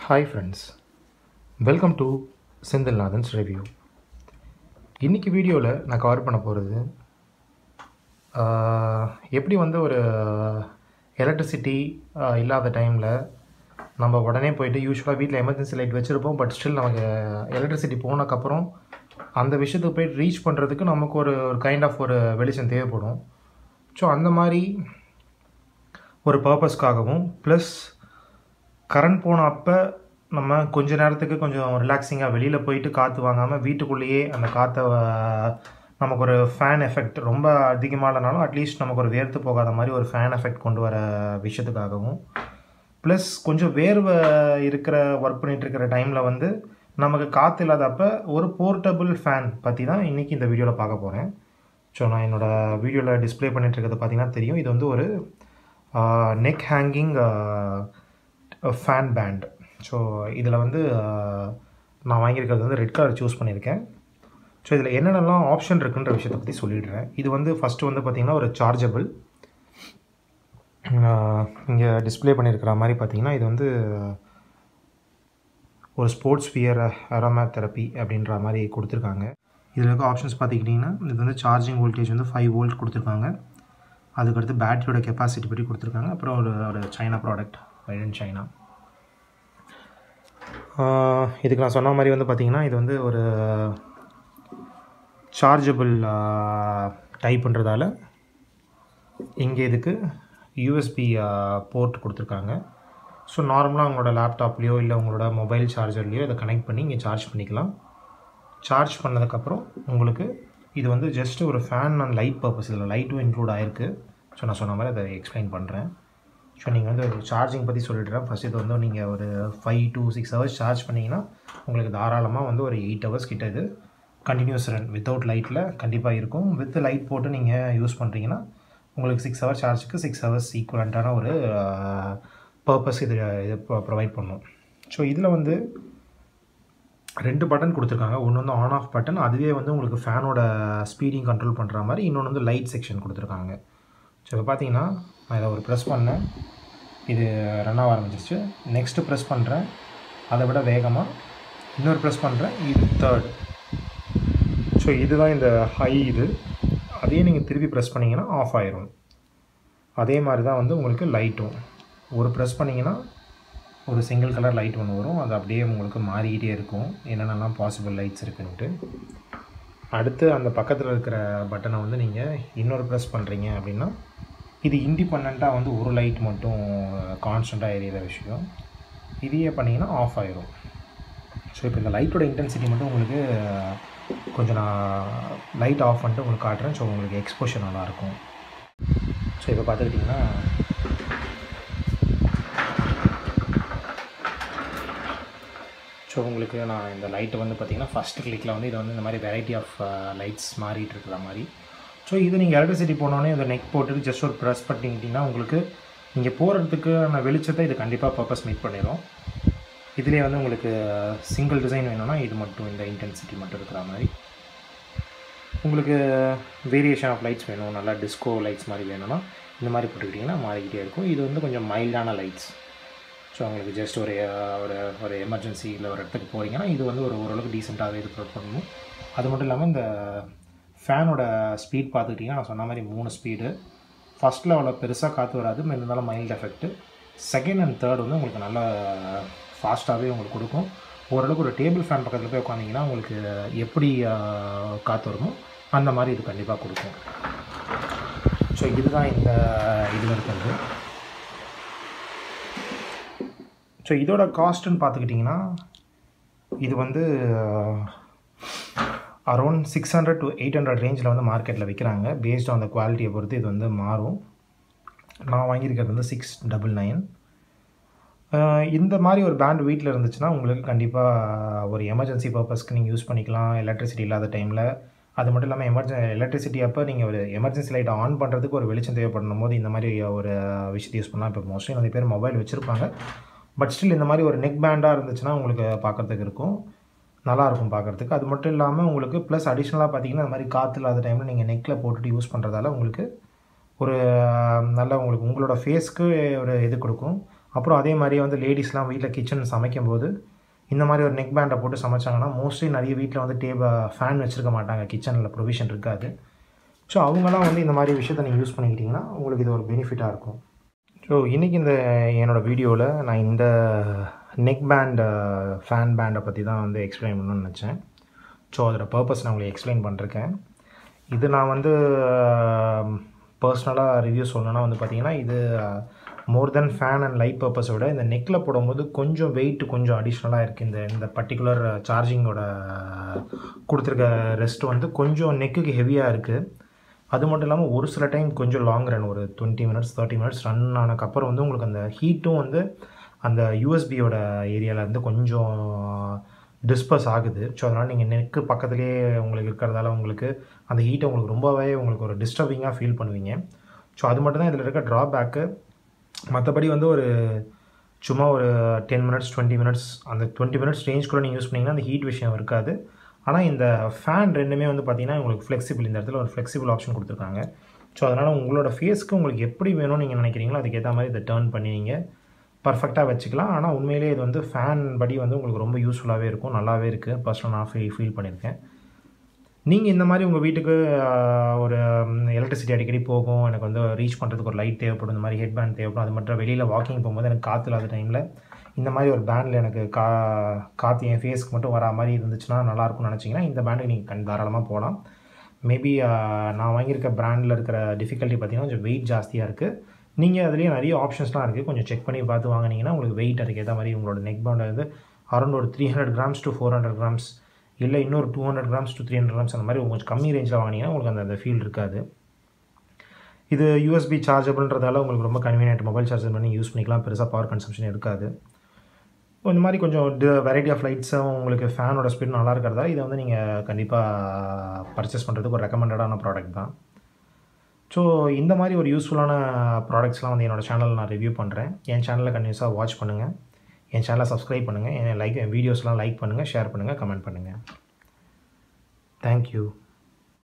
hi friends welcome to Senthilnathan's review இன்றைக்கி வீடியோவில் நான் கவர் பண்ண போகிறது எப்படி வந்து ஒரு எலக்ட்ரிசிட்டி இல்லாத டைமில் நம்ம உடனே போயிட்டு யூஸ்வலாக வீட்டில் எமர்ஜென்சி லைட் வச்சுருப்போம் பட் ஸ்டில் நமக்கு எலக்ட்ரிசிட்டி போனதுக்கப்புறம் அந்த விஷயத்துக்கு போய் ரீச் பண்ணுறதுக்கு நமக்கு ஒரு ஒரு கைண்ட் ஆஃப் ஒரு வெளிச்சம் தேவைப்படும் ஸோ அந்த மாதிரி ஒரு பர்பஸ்க்காகவும் ப்ளஸ் கரண்ட் போன அப்போ நம்ம கொஞ்ச நேரத்துக்கு கொஞ்சம் ரிலாக்ஸிங்காக வெளியில் போயிட்டு காற்று வாங்காமல் வீட்டுக்குள்ளேயே அந்த காற்றை நமக்கு ஒரு ஃபேன் எஃபெக்ட் ரொம்ப அதிகமாக இல்லைனாலும் அட்லீஸ்ட் நமக்கு ஒரு வேர்த்து போகாத மாதிரி ஒரு ஃபேன் எஃபெக்ட் கொண்டு வர விஷயத்துக்காகவும் ப்ளஸ் கொஞ்சம் வேர்வை இருக்கிற ஒர்க் பண்ணிகிட்டு இருக்கிற டைமில் வந்து நமக்கு காற்று இல்லாதப்ப ஒரு போர்ட்டபுள் ஃபேன் பற்றி தான் இன்றைக்கி இந்த வீடியோவில் பார்க்க போகிறேன் ஸோ நான் என்னோடய வீடியோவில் டிஸ்பிளே பண்ணிட்டு இருக்கிறது பார்த்தீங்கன்னா தெரியும் இது வந்து ஒரு neck hanging fan band so இதில் வந்து நான் வாங்கியிருக்கிறது வந்து ரெட் கலர் சூஸ் பண்ணியிருக்கேன் ஸோ இதில் என்னென்னலாம் ஆப்ஷன் இருக்குன்ற விஷயத்தை பற்றி சொல்லிடுறேன் இது வந்து ஃபஸ்ட்டு வந்து பார்த்திங்கன்னா ஒரு சார்ஜபிள் இங்கே டிஸ்பிளே பண்ணியிருக்கிற மாதிரி பார்த்தீங்கன்னா இது வந்து ஒரு ஸ்போர்ட்ஸ் வியர் அரோமா தெரப்பி அப்படின்ற மாதிரி கொடுத்துருக்காங்க இதில் இருக்க ஆப்ஷன்ஸ் பார்த்துக்கிட்டிங்கன்னா இது வந்து சார்ஜிங் வோல்டேஜ் வந்து ஃபைவ் வோல்ட் கொடுத்துருக்காங்க அதுக்கடுத்து பேட்டரியோட கெப்பாசிட்டி பற்றி கொடுத்துருக்காங்க அப்புறம் ஒரு ஒரு China product made in China இதுக்கு நான் சொன்ன மாதிரி வந்து பார்த்திங்கன்னா இது வந்து ஒரு சார்ஜபிள் டைப்புன்றதால இங்கே இதுக்கு யூஎஸ்பி போர்ட் கொடுத்துருக்காங்க ஸோ நார்மலாக உங்களோட லேப்டாப்லேயோ இல்லை உங்களோட மொபைல் சார்ஜர்லேயோ இதை கனெக்ட் பண்ணி இங்கே சார்ஜ் பண்ணிக்கலாம் சார்ஜ் பண்ணதுக்கப்புறம் உங்களுக்கு இது வந்து ஜஸ்ட் ஒரு ஃபேன் அண்ட் லைட் பர்பஸ் இதில் லைட்டும் இன்க்ளூட் ஆகிருக்கு ஸோ நான் சொன்ன மாதிரி அதை எக்ஸ்பிளைன் பண்ணுறேன் ஸோ நீங்கள் வந்து ஒரு சார்ஜிங் பற்றி சொல்லிடுறேன் ஃபஸ்ட் இது வந்து நீங்கள் ஒரு five to six hours charge பண்ணிங்கன்னா உங்களுக்கு தாராளமாக வந்து ஒரு எயிட் ஹவர்ஸ் கிட்ட இது கண்டினியூஸ் ரன் வித்தவுட் லைட்டில் கண்டிப்பாக இருக்கும் வித் லைட் போட்டு நீங்கள் யூஸ் பண்ணுறீங்கன்னா உங்களுக்கு சிக்ஸ் ஹவர்ஸ் சார்ஜுக்கு சிக்ஸ் ஹவர்ஸ் ஈக்குவலண்ட்டான ஒரு பர்பஸ் இது இது ப்ரொவைட் பண்ணும் ஸோ இதில் வந்து ரெண்டு பட்டன் கொடுத்துருக்காங்க ஒன்று வந்து ஆன் ஆஃப் பட்டன் அதுவே வந்து உங்களுக்கு ஃபேனோட ஸ்பீடிங் கண்ட்ரோல் பண்ணுற மாதிரி இன்னொன்று வந்து லைட் செக்ஷன் கொடுத்துருக்காங்க ஸோ இப்போ பார்த்தீங்கன்னா நான் இதை ஒரு ப்ரெஸ் பண்ணேன் இது ரன் ஆக ஆரம்பிச்சிருச்சு நெக்ஸ்ட்டு ப்ரெஸ் பண்ணுறேன் அதை விட வேகமாக இன்னொரு ப்ரெஸ் பண்ணுறேன் இது தேர்ட் ஸோ இதுதான் இந்த ஹை இது அதே நீங்கள் திருப்பி ப்ரெஸ் பண்ணிங்கன்னா ஆஃப் ஆயிரும் அதே மாதிரி தான் வந்து உங்களுக்கு லைட்டும் ஒரு ப்ரெஸ் பண்ணிங்கன்னா ஒரு சிங்கிள் கலர் லைட் ஒன்று வரும் அது அப்படியே உங்களுக்கு மாறிக்கிட்டே இருக்கும் என்னென்னலாம் பாசிபிள் லைட்ஸ் இருக்குன்ட்டு அடுத்து அந்த பக்கத்தில் இருக்கிற பட்டனை வந்து நீங்கள் இன்னொரு ப்ரெஸ் பண்ணுறீங்க அப்படின்னா இது இண்டிபெண்ட்டாக வந்து ஒரு லைட் மட்டும் கான்ஸ்டண்ட்டாக எரியிற விஷயம் இதையே பண்ணிங்கன்னா ஆஃப் ஆயிரும் ஸோ இப்போ இந்த லைட்டோட இன்டென்சிட்டி மட்டும் உங்களுக்கு கொஞ்சம் நான் லைட் ஆஃப் பண்ணிட்டு உங்களுக்கு காட்டுறேன் ஸோ உங்களுக்கு எக்ஸ்போஷர் நல்லாயிருக்கும் ஸோ இப்போ பார்த்துக்கிட்டிங்கன்னா ஸோ உங்களுக்கு நான் இந்த லைட்டு வந்து பார்த்திங்கன்னா ஃபஸ்ட் கிளிக்கில் வந்து இது வந்து இந்த மாதிரி வெரைட்டி ஆஃப் லைட்ஸ் மாறிட்டு இருக்கிற மாதிரி ஸோ இது நீங்கள் எலக்ட்ரிசிட்டி போனோடனே இந்த நெக் போட்டுட்டு ஜஸ்ட் ஒரு ப்ரெஸ் பண்ணிக்கிட்டிங்கன்னா உங்களுக்கு இங்கே போகிறதுக்கான வெளிச்சத்தை இது கண்டிப்பாக பர்பஸ் மீட் பண்ணிடும் இதுலேயே வந்து உங்களுக்கு சிங்கிள் டிசைன் வேணும்னா இது மட்டும் இந்த இன்டென்சிட்டி மட்டும் இருக்கிற மாதிரி உங்களுக்கு வேரியேஷன் ஆஃப் லைட்ஸ் வேணும் நல்லா டிஸ்கோ லைட்ஸ் மாதிரி வேணும்னா இந்த மாதிரி போட்டுக்கிட்டிங்கன்னா மாறிக்கிட்டே இருக்கும் இது வந்து கொஞ்சம் மைல்டான லைட்ஸ் ஸோ உங்களுக்கு ஜஸ்ட் ஒரு ஒரு ஒரு எமர்ஜென்சி இல்லை ஒரு இடத்துக்கு போகிறீங்கன்னா இது வந்து ஒரு ஓரளவுக்கு டீசெண்டாகவே இது ப்ரொவைட் பண்ணணும் அது மட்டும் இல்லாமல் இந்த ஃபேனோட ஸ்பீட் பார்த்துக்கிட்டிங்கன்னா நான் சொன்ன மாதிரி மூணு ஸ்பீடு ஃபஸ்ட்டில் அவ்வளோ பெருசாக காற்று வராது இருந்தாலும் mild effect second and third வந்து உங்களுக்கு நல்லா ஃபாஸ்ட்டாகவே உங்களுக்கு கொடுக்கும் ஓரளவுக்கு ஒரு டேபிள் ஃபேன் பக்கத்தில் போய் உட்காந்திங்கன்னா உங்களுக்கு எப்படி காற்று வருமோ அந்த மாதிரி இது கண்டிப்பாக கொடுக்கும் ஸோ இதுதான் இந்த இதில் இருக்கிறது ஸோ இதோட காஸ்ட்டுன்னு பார்த்துக்கிட்டிங்கன்னா இது வந்து around six hundred to eight hundred ரேஞ்சில் வந்து மார்க்கெட்டில் விற்கிறாங்க பேஸ்ட் ஆன் த குவாலிட்டியை பொறுத்து இது வந்து மாறும் நான் வாங்கியிருக்கிறது வந்து சிக்ஸ் டபுள் நைன் இந்த மாதிரி ஒரு பேண்ட் வீட்டில் இருந்துச்சுன்னா உங்களுக்கு கண்டிப்பாக ஒரு எமர்ஜென்சி பர்பஸ்க்கு நீங்கள் யூஸ் பண்ணிக்கலாம் எலக்ட்ரிசிட்டி இல்லாத டைமில் அது மட்டும் இல்லாமல் எமர்ஜென் எலக்ட்ரிசிட்டி அப்போ நீங்கள் ஒரு எமர்ஜென்சி லைட்டை ஆன் பண்ணுறதுக்கு ஒரு வெளிச்சம் தேவைப்படும் போது இந்த மாதிரி ஒரு விஷயத்தை யூஸ் பண்ணலாம் இப்போ மோஸ்ட்லி நிறைய பேர் மொபைல் வச்சுருப்பாங்க பட் ஸ்டில் இந்த மாதிரி ஒரு நெக் பேண்டாக இருந்துச்சுன்னா உங்களுக்கு பார்க்குறதுக்கு இருக்கும் நல்லாயிருக்கும் பார்க்குறதுக்கு அது மட்டும் இல்லாமல் உங்களுக்கு ப்ளஸ் அடிஷ்னலாக பார்த்தீங்கன்னா இந்த மாதிரி காற்று இல்லாத டைமில் நீங்கள் நெக்கில் போட்டுட்டு யூஸ் பண்ணுறதால உங்களுக்கு ஒரு நல்ல உங்களுக்கு உங்களோட ஃபேஸ்க்கு ஒரு இது கொடுக்கும் அப்புறம் அதே மாதிரியே வந்து லேடிஸ்லாம் வீட்டில் கிச்சன் சமைக்கும்போது இந்த மாதிரி ஒரு நெக் பேண்டை போட்டு சமைச்சாங்கன்னா மோஸ்ட்லி நிறைய வீட்டில் வந்து டேபிள் ஃபேன் வச்சுருக்க மாட்டாங்க கிச்சனில் ப்ரொவிஷன் இருக்காது ஸோ அவங்களாம் வந்து இந்த மாதிரி விஷயத்தை நீங்கள் யூஸ் பண்ணிக்கிட்டிங்கன்னா உங்களுக்கு இது ஒரு பெனிஃபிட்டாக இருக்கும் ஸோ இன்றைக்கி இந்த என்னோடய வீடியோவில் நான் இந்த நெக் பேண்ட் ஃபேன் பேண்டை பற்றி தான் வந்து எக்ஸ்பிளைன் பண்ணணும்னு நினச்சேன் ஸோ அதோட பர்பஸ் நான் உங்களுக்கு எக்ஸ்பிளைன் பண்ணிருக்கேன் இது நான் வந்து பர்சனலாக ரிவ்யூ சொல்லணும்னா வந்து பார்த்திங்கன்னா இது more than fan and light பர்பஸை விட இந்த நெக்கில் போடும்போது கொஞ்சம் வெயிட் கொஞ்சம் அடிஷ்னலாக இருக்குது இந்த இந்த பர்டிகுலர் சார்ஜிங்கோட கொடுத்துருக்க ரெஸ்ட் வந்து கொஞ்சம் நெக்குக்கு ஹெவியாக இருக்குது அது மட்டும் இல்லாமல் ஒரு சில டைம் கொஞ்சம் லாங் ரன் ஒரு twenty minutes thirty minutes run ஆனதுக்கப்புறம் வந்து உங்களுக்கு அந்த ஹீட்டும் வந்து அந்த யூஎஸ்பியோட ஏரியாவிலேருந்து கொஞ்சம் டிஸ்பர்ஸ் ஆகுது ஸோ அதனால் நீங்கள் நெக்கு பக்கத்துலேயே உங்களுக்கு இருக்கிறதால உங்களுக்கு அந்த ஹீட்டை உங்களுக்கு ரொம்பவே உங்களுக்கு ஒரு டிஸ்டர்பிங்காக ஃபீல் பண்ணுவீங்க ஸோ அது மட்டும் தான் இதில் இருக்க ட்ராபேக்கு மற்றபடி வந்து ஒரு சும்மா ஒரு டென் மினிட்ஸ் டுவெண்ட்டி மினிட்ஸ் அந்த டுவெண்ட்டி மினிட்ஸ் ரேஞ்ச்குள்ளே நீங்கள் யூஸ் பண்ணிங்கன்னா அந்த ஹீட் விஷயம் இருக்காது ஆனால் இந்த ஃபேன் ரெண்டுமே வந்து பார்த்திங்கன்னா உங்களுக்கு ஃப்ளெக்சிபிள் இந்த இடத்துல ஒரு ஃப்ளெக்சிபிள் ஆப்ஷன் கொடுத்துருக்காங்க ஸோ அதனால் உங்களோட ஃபேஸ்க்கு உங்களுக்கு எப்படி வேணும்னு நீங்கள் நினைக்கிறீங்களோ அதுக்கேற்ற மாதிரி இதை டேர்ன் பண்ணி நீங்கள் பர்ஃபெக்டாக வச்சுக்கலாம் ஆனால் உண்மையிலே இது வந்து ஃபேன் படி வந்து உங்களுக்கு ரொம்ப யூஸ்ஃபுல்லாகவே இருக்கும் நல்லாவே இருக்குது பர்சனல் நான் ஃபீல் ஃபீல் பண்ணியிருக்கேன் நீங்கள் இந்த மாதிரி உங்கள் வீட்டுக்கு ஒரு எலக்ட்ரிசிட்டி அடிக்கடி போகும் எனக்கு வந்து ரீச் பண்ணுறதுக்கு ஒரு லைட் தேவைப்படும் இந்த மாதிரி ஹெட் பேண்ட் தேவைப்படும் அது மட்டும் வெளியில் வாக்கிங் போகும்போது எனக்கு காற்று இல்லாத டைமில் இந்த மாதிரி ஒரு பேண்டில் எனக்கு கா காற்று என் ஃபேஸ்க்கு மட்டும் வரா மாதிரி இருந்துச்சுன்னா நல்லாயிருக்கும்னு நினச்சிங்கன்னா இந்த பேண்டுக்கு நீங்கள் கண் தாராளமாக போகலாம் மேபி நான் வாங்கியிருக்க ப்ராண்டில் இருக்கிற டிஃபிகல்ட்டி பார்த்திங்கன்னா கொஞ்சம் வெயிட் ஜாஸ்தியாக இருக்குது நீங்கள் அதுலேயே நிறைய ஆப்ஷன்ஸ்லாம் இருக்குது கொஞ்சம் செக் பண்ணி பார்த்து வாங்கினீங்கன்னா உங்களுக்கு வெயிட் அதுக்கேற்ற மாதிரி உங்களோட நெக் பேண்ட் வந்து அரௌண்ட் ஒரு three hundred grams to four hundred grams இல்லை இன்னொரு two hundred grams to three hundred grams அந்த மாதிரி கொஞ்சம் கம்மி ரேஞ்சில் வாங்கினீங்கன்னா உங்களுக்கு அந்த அந்த ஃபீல் இருக்காது இது யூஎஸ்பி சார்ஜபிள்ன்றதால உங்களுக்கு ரொம்ப கன்வீனியன்ட் மொபைல் சார்ஜர் பண்ணி யூஸ் பண்ணிக்கலாம் பெருசாக பவர் கன்சம்ஷன் இருக்காது இந்த மாதிரி கொஞ்சம் வெரைட்டி ஆஃப் லைட்ஸும் உங்களுக்கு ஃபேனோட ஸ்பீட் நல்லா இருக்கிறதா இதை வந்து நீங்கள் கண்டிப்பாக பர்ச்சேஸ் பண்ணுறதுக்கு ஒரு ரெக்கமெண்டடான ப்ராடக்ட் தான் ஸோ இந்த மாதிரி ஒரு யூஸ்ஃபுல்லான ப்ராடக்ட்ஸ்லாம் வந்து என்னோடய சேனலில் நான் ரிவ்யூ பண்ணுறேன் என் சேனலில் கண்டினியூஸாக வாட்ச் பண்ணுங்கள் என் சேனலை சப்ஸ்கிரைப் பண்ணுங்கள் என் லைக் என் வீடியோஸ்லாம் லைக் பண்ணுங்கள் ஷேர் பண்ணுங்கள் கமெண்ட் பண்ணுங்கள் தேங்க்யூ